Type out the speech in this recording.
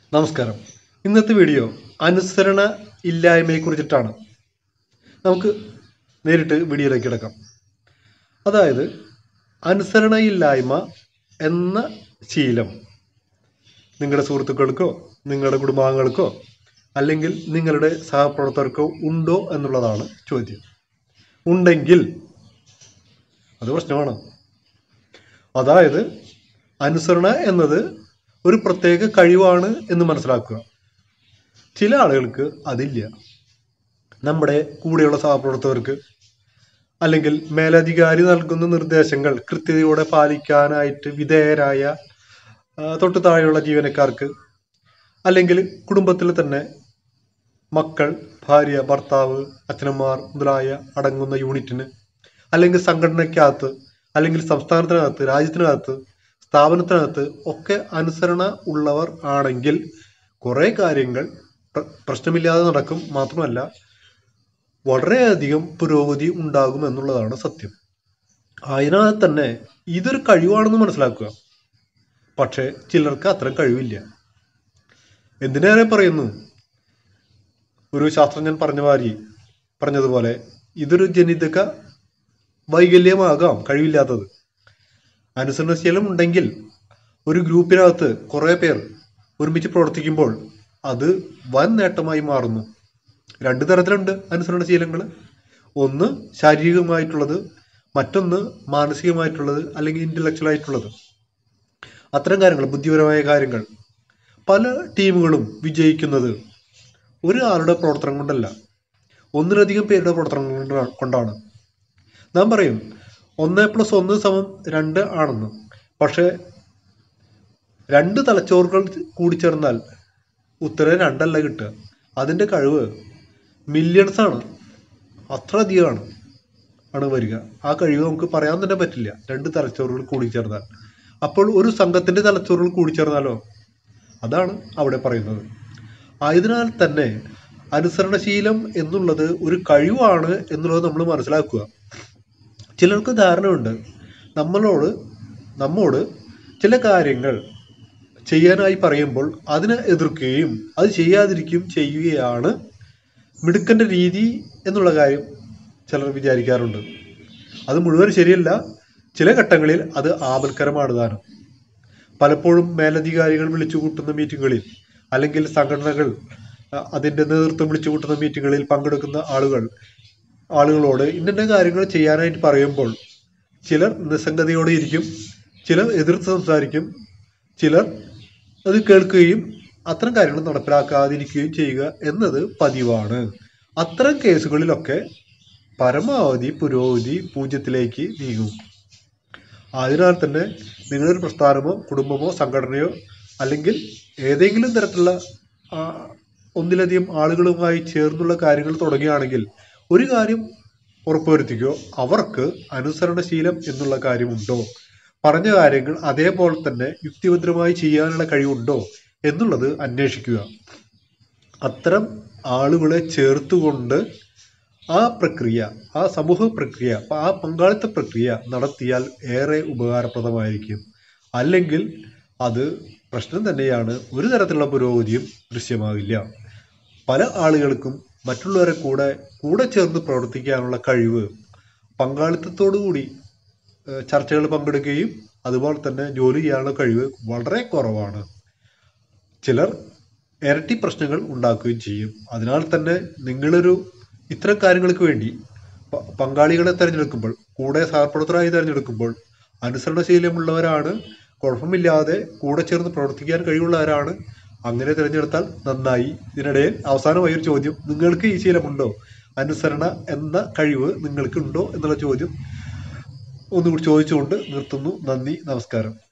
നമസ്കാരം ഇന്നത്തെ വീഡിയോ അനുസരണ ഇല്ലായ്മയെ കുറിച്ചിട്ടാണ് നമുക്ക് നേരിട്ട് വീഡിയോയിലേക്ക് കിടക്കാം അതായത് അനുസരണയില്ലായ്മ എന്ന ശീലം നിങ്ങളുടെ സുഹൃത്തുക്കൾക്കോ നിങ്ങളുടെ കുടുംബാംഗങ്ങൾക്കോ അല്ലെങ്കിൽ നിങ്ങളുടെ സഹപ്രവർത്തകർക്കോ ഉണ്ടോ എന്നുള്ളതാണ് ചോദ്യം ഉണ്ടെങ്കിൽ അത് പ്രശ്നമാണ് അതായത് അനുസരണ എന്നത് ഒരു പ്രത്യേക കഴിവാണ് എന്ന് മനസ്സിലാക്കുക ചില ആളുകൾക്ക് അതില്ല നമ്മുടെ കൂടെയുള്ള സഹപ്രവർത്തകർക്ക് അല്ലെങ്കിൽ മേലധികാരി നൽകുന്ന നിർദ്ദേശങ്ങൾ കൃത്യതയോടെ പാലിക്കാനായിട്ട് വിധേയരായ ആ, തൊട്ടു താഴെയുള്ള ജീവനക്കാർക്ക് അല്ലെങ്കിൽ കുടുംബത്തിൽ തന്നെ മക്കൾ ഭാര്യ ഭർത്താവ് അച്ഛനമ്മമാർ മുതലായ അടങ്ങുന്ന യൂണിറ്റിന് അല്ലെങ്കിൽ സംഘടനയ്ക്കകത്ത് അല്ലെങ്കിൽ സംസ്ഥാനത്തിനകത്ത് രാജ്യത്തിനകത്ത് സ്ഥാപനത്തിനകത്ത് ഒക്കെ അനുസരണ ഉള്ളവർ ആണെങ്കിൽ കുറേ കാര്യങ്ങൾ പ്ര- പ്രശ്നമില്ലാതെ നടക്കും മാത്രമല്ല വളരെയധികം പുരോഗതി ഉണ്ടാകും എന്നുള്ളതാണ് സത്യം അതിനാൽ തന്നെ ഇതൊരു കഴിവാണെന്ന് മനസ്സിലാക്കുക പക്ഷേ ചിലർക്ക് അത്തരം കഴിവില്ല എന്തിനേറെ പറയുന്നു ഒരു ശാസ്ത്രജ്ഞൻ പറഞ്ഞ മാതിരി പറഞ്ഞതുപോലെ ഇതൊരു ജനിതക വൈകല്യമാകാം കഴിവില്ലാത്തത് അനുസരണശീലം ഉണ്ടെങ്കിൽ ഒരു ഗ്രൂപ്പിനകത്ത് കുറേ പേർ ഒരുമിച്ച് പ്രവർത്തിക്കുമ്പോൾ അത് വൻ നേട്ടമായി മാറുന്നു രണ്ട് തരത്തിലുണ്ട് അനുസരണശീലങ്ങൾ ഒന്ന് ശാരീരികമായിട്ടുള്ളത് മറ്റൊന്ന് മാനസികമായിട്ടുള്ളത് അല്ലെങ്കിൽ ഇന്റലക്ച്വൽ ആയിട്ടുള്ളത് അത്തരം കാര്യങ്ങൾ ബുദ്ധിപരമായ കാര്യങ്ങൾ പല ടീമുകളും വിജയിക്കുന്നത് ഒരാളുടെ പ്രവർത്തനം കൊണ്ടല്ല ഒന്നിലധികം പേരുടെ പ്രവർത്തനം കൊണ്ടാ- കൊണ്ടാണ് നാം പറയും ഒന്ന് പ്ലസ് ഒന്ന് സമം രണ്ട് ആണെന്ന് പക്ഷേ രണ്ട് തലച്ചോറുകൾ കൂടിച്ചേർന്നാൽ ഉത്തരം രണ്ടല്ല കിട്ടുക അതിൻ്റെ കഴിവ് മില്യൺസ് ആണ് അത്ര അധികമാണ് ആണ് വരിക ആ കഴിവ് നമുക്ക് പറയാൻ തന്നെ പറ്റില്ല രണ്ട് തലച്ചോറുകൾ കൂടിച്ചേർന്നാൽ അപ്പോൾ ഒരു സംഘത്തിന്റെ തലച്ചോറുകൾ കൂടിച്ചേർന്നാലോ അതാണ് അവിടെ പറയുന്നത് ആയതിനാൽ തന്നെ അനുസരണശീലം എന്നുള്ളത് ഒരു കഴിവാണ് എന്നുള്ളത് നമ്മൾ മനസ്സിലാക്കുക ചിലർക്ക് ധാരണയുണ്ട് നമ്മളോട് നമ്മോട് ചില കാര്യങ്ങൾ ചെയ്യാനായി പറയുമ്പോൾ അതിനെ എതിർക്കുകയും അത് ചെയ്യാതിരിക്കുകയും ചെയ്യുകയാണ് മിടുക്കന്റെ രീതി എന്നുള്ള കാര്യം ചിലർ വിചാരിക്കാറുണ്ട് അത് മുഴുവൻ ശരിയല്ല ചില ഘട്ടങ്ങളിൽ അത് ആപൽക്കരമാണ് താനും പലപ്പോഴും മേലധികാരികൾ വിളിച്ചു കൂട്ടുന്ന മീറ്റിങ്ങുകളിൽ അല്ലെങ്കിൽ സംഘടനകൾ അഹ് അതിന്റെ നേതൃത്വം വിളിച്ചു കൂട്ടുന്ന മീറ്റിങ്ങുകളിൽ പങ്കെടുക്കുന്ന ആളുകൾ ആളുകളോട് ഇന്ന കാര്യങ്ങൾ ചെയ്യാനായിട്ട് പറയുമ്പോൾ ചിലർ നിസ്സംഗതയോടെ ഇരിക്കും ചിലർ എതിർത്ത് സംസാരിക്കും ചിലർ അത് കേൾക്കുകയും അത്തരം കാര്യങ്ങൾ നടപ്പിലാക്കാതിരിക്കുകയും ചെയ്യുക എന്നത് പതിവാണ് അത്തരം കേസുകളിലൊക്കെ പരമാവധി പുരോഗതി പൂജ്യത്തിലേക്ക് നീങ്ങും അതിനാൽ തന്നെ നിങ്ങളൊരു പ്രസ്ഥാനമോ കുടുംബമോ സംഘടനയോ അല്ലെങ്കിൽ ഏതെങ്കിലും തരത്തിലുള്ള ആ, ഒന്നിലധികം ആളുകളുമായി ചേർന്നുള്ള കാര്യങ്ങൾ തുടങ്ങുകയാണെങ്കിൽ ഒരു കാര്യം ഉറപ്പുവരുത്തിക്കോ അവർക്ക് അനുസരണശീലം എന്നുള്ള കാര്യമുണ്ടോ പറഞ്ഞ കാര്യങ്ങൾ അതേപോലെ തന്നെ യുക്തിഭദ്രമായി ചെയ്യാനുള്ള കഴിവുണ്ടോ എന്നുള്ളത് അന്വേഷിക്കുക അത്തരം ആളുകളെ ചേർത്തുകൊണ്ട് ആ പ്രക്രിയ ആ സമൂഹ പ്രക്രിയ ആ പങ്കാളിത്ത പ്രക്രിയ നടത്തിയാൽ ഏറെ ഉപകാരപ്രദമായിരിക്കും അല്ലെങ്കിൽ അത് പ്രശ്നം തന്നെയാണ് ഒരു തരത്തിലുള്ള പുരോഗതിയും ദൃശ്യമാകില്ല പല ആളുകൾക്കും മറ്റുള്ളവരെ കൂടെ കൂടെ ചേർന്ന് പ്രവർത്തിക്കാനുള്ള കഴിവ് പങ്കാളിത്തത്തോടുകൂടി ഏഹ്, ചർച്ചകൾ പങ്കെടുക്കുകയും അതുപോലെ തന്നെ ജോലി ചെയ്യാനുള്ള കഴിവ് വളരെ കുറവാണ് ചിലർ ഇരട്ടി പ്രശ്നങ്ങൾ ഉണ്ടാക്കുകയും ചെയ്യും അതിനാൽ തന്നെ നിങ്ങളൊരു ഇത്തരം കാര്യങ്ങൾക്ക് വേണ്ടി പ- പങ്കാളികളെ തിരഞ്ഞെടുക്കുമ്പോൾ കൂടെ സഹപ്രവർത്തകരായി തിരഞ്ഞെടുക്കുമ്പോൾ അനുസരണശീലമുള്ളവരാണ് കുഴപ്പമില്ലാതെ കൂടെ ചേർന്ന് പ്രവർത്തിക്കാൻ കഴിവുള്ളവരാണ് അങ്ങനെ തിരഞ്ഞെടുത്താൽ നന്നായി ഇതിനിടയിൽ അവസാനമായി ഒരു ചോദ്യം നിങ്ങൾക്ക് ഈ ശീലമുണ്ടോ അനുസരണ എന്ന കഴിവ് നിങ്ങൾക്കുണ്ടോ എന്നുള്ള ചോദ്യം ഒന്നുകൂടി ചോദിച്ചുകൊണ്ട് നിർത്തുന്നു നന്ദി നമസ്കാരം